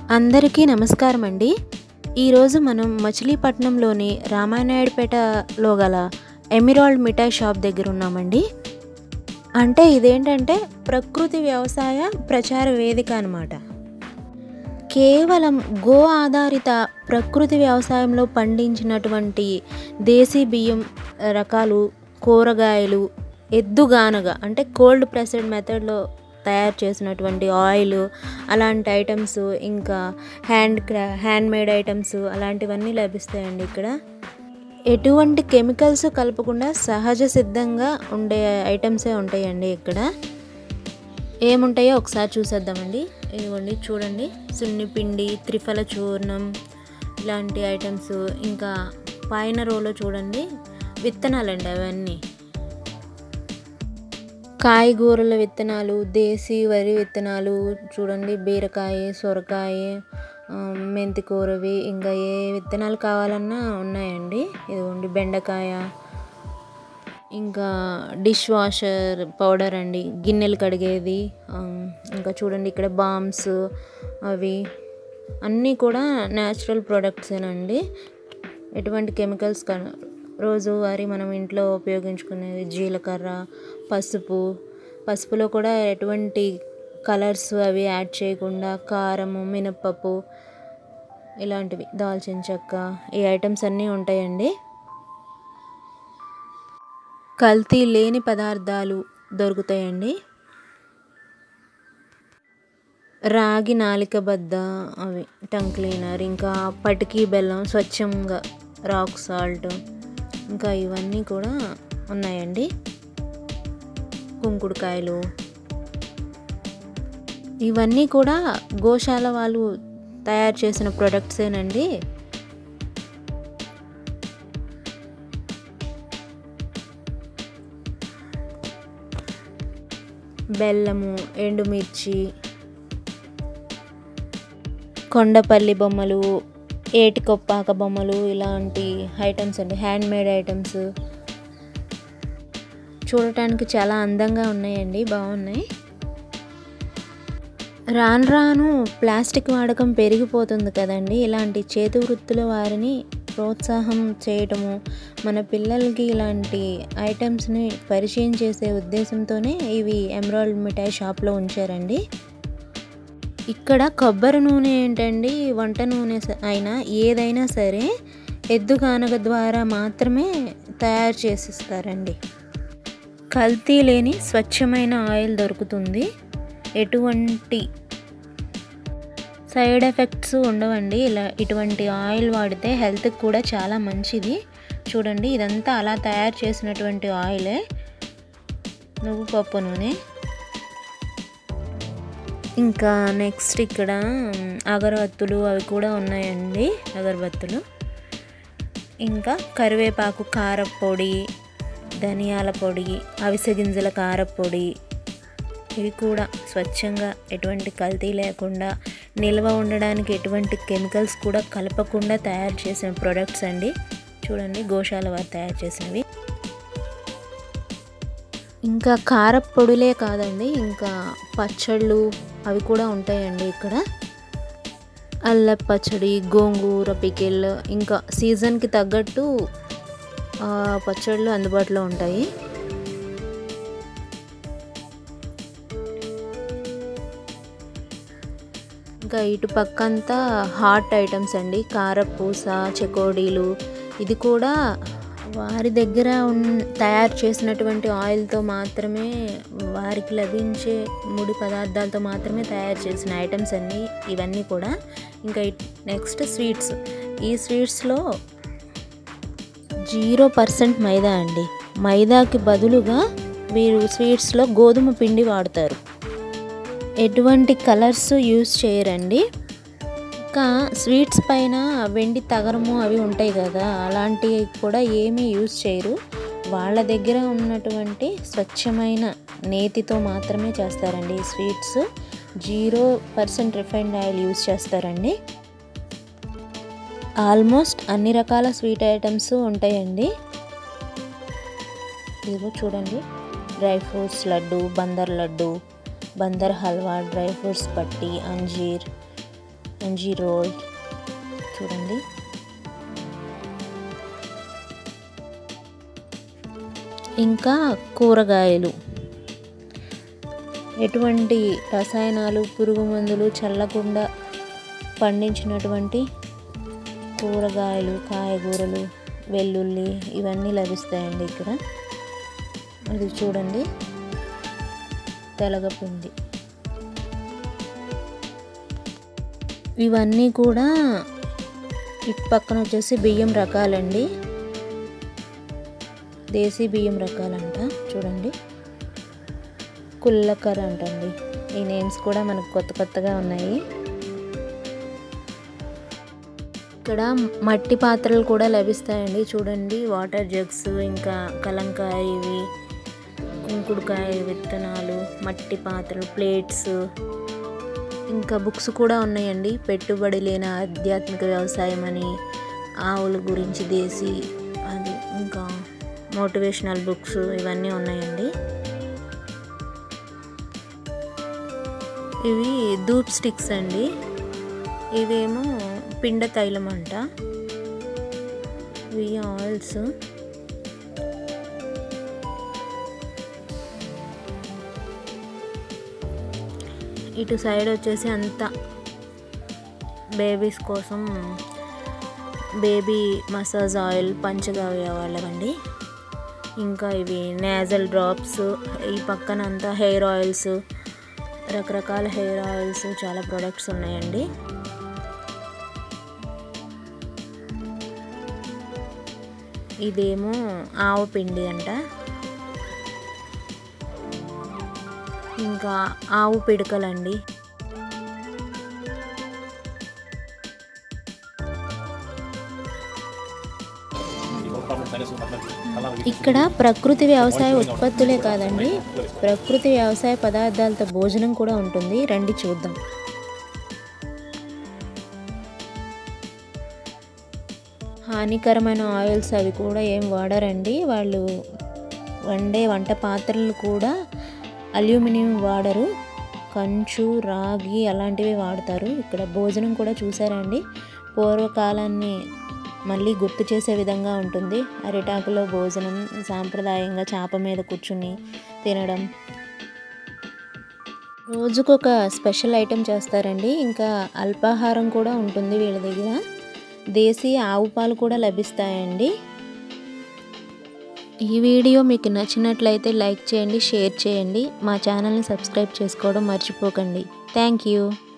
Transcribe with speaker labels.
Speaker 1: అందరికీ నమస్కారం అండి ఈరోజు మనం మచిలీపట్నంలోని రామానాయుడుపేటలో గల ఎమిరాల్డ్ మిఠాయి షాప్ దగ్గర ఉన్నామండి అంటే ఇదేంటంటే ప్రకృతి వ్యవసాయ ప్రచార వేదిక అనమాట కేవలం గో ఆధారిత ప్రకృతి వ్యవసాయంలో పండించినటువంటి దేశీ బియ్యం రకాలు కూరగాయలు ఎద్దుగానగ అంటే కోల్డ్ ప్రెస్డ్ మెథడ్లో తయారు చేసినటువంటి ఆయిల్ అలాంటి ఐటమ్స్ ఇంకా హ్యాండ్ క్రా హ్యాండ్ మేడ్ ఐటమ్స్ అలాంటివన్నీ లభిస్తాయండి ఇక్కడ ఎటువంటి కెమికల్స్ కలపకుండా సహజ సిద్ధంగా ఉండే ఐటమ్సే ఉంటాయండి ఇక్కడ ఏముంటాయో ఒకసారి చూసేద్దామండి ఇదిగోండి చూడండి సున్నిపిండి త్రిఫల చూర్ణం ఇలాంటి ఐటమ్స్ ఇంకా పైన రోలో చూడండి విత్తనాలండి అవన్నీ కాయగూరల విత్తనాలు దేశీ వరి విత్తనాలు చూడండి బీరకాయ సొరకాయ ఆ, మెంతి కూరవి ఇంకా ఏ విత్తనాలు కావాలన్నా ఉన్నాయండి ఇదిగోండి బెండకాయ ఇంకా డిష్ వాషర్ పౌడర్ అండి గిన్నెలు కడిగేది ఆ, ఇంకా చూడండి ఇక్కడ బామ్స్ అవి అన్నీ కూడా న్యాచురల్ ప్రొడక్ట్సేనండి ఎటువంటి కెమికల్స్ క రోజువారీ మనం ఇంట్లో ఉపయోగించుకునేవి జీలకర్ర పసుపు పసుపులో కూడా ఎటువంటి కలర్స్ అవి యాడ్ చేయకుండా కారము మినప్పప్పు ఇలాంటివి దాల్చిన చెక్క ఈ ఐటమ్స్ అన్నీ ఉంటాయండి కల్తీ లేని పదార్థాలు దొరుకుతాయండి రాగి నాలిక బద్ద అవి టంగ్ క్లీనర్ ఇంకా పటికీ బెల్లం స్వచ్ఛంగా రాక్ సాల్ట్ ఇంకా ఇవన్నీ కూడా ఉన్నాయండి కుంకుడుకాయలు ఇవన్నీ కూడా గోశాల వాళ్ళు తయారు చేసిన ప్రొడక్ట్సేనండి బెల్లము ఎండుమిర్చి కొండపల్లి బొమ్మలు ఏటికొప్పాక బొమ్మలు ఇలాంటి ఐటమ్స్ అండి హ్యాండ్ మేడ్ ఐటమ్స్ చూడటానికి చాలా అందంగా ఉన్నాయండి బాగున్నాయి రాను రాను ప్లాస్టిక్ వాడకం పెరిగిపోతుంది కదండి ఇలాంటి చేతి వృత్తుల వారిని ప్రోత్సాహం చేయటము మన పిల్లలకి ఇలాంటి ఐటమ్స్ని పరిచయం చేసే ఉద్దేశంతోనే ఇవి ఎమరాల్డ్ మిఠాయి షాప్లో ఉంచారండి ఇక్కడ కొబ్బరి నూనె ఏంటండి వంట నూనె స- అయినా ఏదైనా సరే ఎద్దు కానగ ద్వారా మాత్రమే తయారు చేసిస్తారండి కల్తీ లేని స్వచ్ఛమైన ఆయిల్ దొరుకుతుంది ఎటువంటి సైడ్ ఎఫెక్ట్స్ ఉండవండి ఇలా ఇటువంటి ఆయిల్ వాడితే హెల్త్కి కూడా చాలా మంచిది చూడండి ఇదంతా అలా తయారు చేసినటువంటి ఆయిలే నువ్వు పప్పు నూనె ఇంకా నెక్స్ట్ ఇక్కడ మ్, అగరబత్తులు అవి కూడా ఉన్నాయండి అగరబత్తులు ఇంకా కరివేపాకు కారపొడి ధనియాల పొడి అవిసె గింజల కారపొడి ఇవి కూడా స్వచ్ఛంగా ఎటువంటి కల్తీ లేకుండా నిల్వ ఉండడానికి ఎటువంటి కెమికల్స్ కూడా కలపకుండా తయారు చేసిన ప్రొడక్ట్స్ అండి చూడండి గోశాల వారు తయారు చేసినవి ఇంకా కారపొడులే కాదండి ఇంకా పచ్చళ్ళు అవి కూడా ఉంటాయండి ఇక్కడ అల్ల పచ్చడి గోంగూర పికిల్ ఇంకా సీజన్కి తగ్గట్టు ఆ, పచ్చళ్ళు అందుబాటులో ఉంటాయి ఇంకా ఇటు పక్కంతా హాట్ ఐటమ్స్ అండి కారపూస చెకోడీలు ఇది కూడా వారి దగ్గర ఉన్ తయారు చేసినటువంటి ఆయిల్తో మాత్రమే వారికి లభించే ముడి పదార్థాలతో మాత్రమే తయారు చేసిన ఐటమ్స్ అన్నీ ఇవన్నీ కూడా ఇంకా నెక్స్ట్ స్వీట్స్ ఈ స్వీట్స్లో జీరో పర్సెంట్ మైదా అండి మైదాకి బదులుగా వీరు స్వీట్స్లో గోధుమ పిండి వాడతారు ఎటువంటి కలర్స్ యూస్ చేయరండి ఇంకా స్వీట్స్ పైన వెండి తగరము అవి ఉంటాయి కదా అలాంటివి కూడా ఏమీ యూస్ చేయరు వాళ్ళ దగ్గర ఉన్నటువంటి స్వచ్ఛమైన నేతితో మాత్రమే చేస్తారండి ఈ sweets zero percent refined oil use చేస్తారండి ఆల్మోస్ట్ అన్ని రకాల స్వీట్ ఐటమ్స్ ఉంటాయండి ఇదిగో చూడండి dry fruits laddu Bandar laddu Bandar halwa dry fruits పట్టి అంజీర్ స్పంజీ రోల్ చూడండి ఇంకా కూరగాయలు ఎటువంటి రసాయనాలు పురుగు మందులు చల్లకుండా పండించినటువంటి కూరగాయలు కాయగూరలు వెల్లుల్లి ఇవన్నీ లభిస్తాయండి ఇక్కడ అది చూడండి తెలగపిండి ఇవన్నీ కూడా ఇటు పక్కన వచ్చేసి బియ్యం రకాలండి దేశీ బియ్యం రకాలంట చూడండి కుల్లకర అంటండి ఈ నేమ్స్ కూడా మనకు కొత్త కొత్తగా ఉన్నాయి ఇక్కడ మట్టి పాత్రలు కూడా లభిస్తాయండి చూడండి వాటర్ జగ్స్ ఇంకా కలంకాయ ఇవి కుంకుడుకాయ విత్తనాలు మట్టి పాత్రలు ప్లేట్స్ ఇంకా బుక్స్ కూడా ఉన్నాయండి పెట్టుబడి లేని ఆధ్యాత్మిక వ్యవసాయం అని ఆవుల గురించి దేశీ అది ఇంకా మోటివేషనల్ బుక్స్ ఇవన్నీ ఉన్నాయండి ఇవి ధూప్ స్టిక్స్ అండి ఇవేమో పిండ తైలం అంట ఇవి ఆయిల్స్ ఇటు సైడ్ వచ్చేసి అంతా బేబీస్ కోసం బేబీ మసాజ్ ఆయిల్ పంచగవ్య వాళ్ళవండి ఇంకా ఇవి నేజల్ డ్రాప్స్ ఈ పక్కన అంతా హెయిర్ ఆయిల్స్ రకరకాల హెయిర్ ఆయిల్స్ చాలా ప్రొడక్ట్స్ ఉన్నాయండి ఇదేమో ఆవు పిండి అంట ఇంకా ఆవు పిడకలండి ఇక్కడ ప్రకృతి వ్యవసాయ ఉత్పత్తులే కాదండి ప్రకృతి వ్యవసాయ పదార్థాలతో భోజనం కూడా ఉంటుంది రండి చూద్దాం హానికరమైన ఆయిల్స్ అవి కూడా ఏం వాడరండి వాళ్ళు వండే వంట పాత్రలు కూడా అల్యూమినియం వాడరు కంచు రాగి అలాంటివి వాడతారు ఇక్కడ భోజనం కూడా చూసారండి పూర్వకాలాన్ని మళ్ళీ గుర్తు చేసే విధంగా ఉంటుంది అరిటాకులో భోజనం సాంప్రదాయంగా చాప మీద కూర్చుని తినడం రోజుకు ఒక స్పెషల్ ఐటెం చేస్తారండి ఇంకా అల్పాహారం కూడా ఉంటుంది వీళ్ళ దగ్గర దేశీ ఆవు పాలు కూడా లభిస్తాయండి ఈ వీడియో మీకు నచ్చినట్లయితే లైక్ చేయండి షేర్ చేయండి మా ఛానల్ని సబ్స్క్రైబ్ చేసుకోవడం మర్చిపోకండి థ్యాంక్ యూ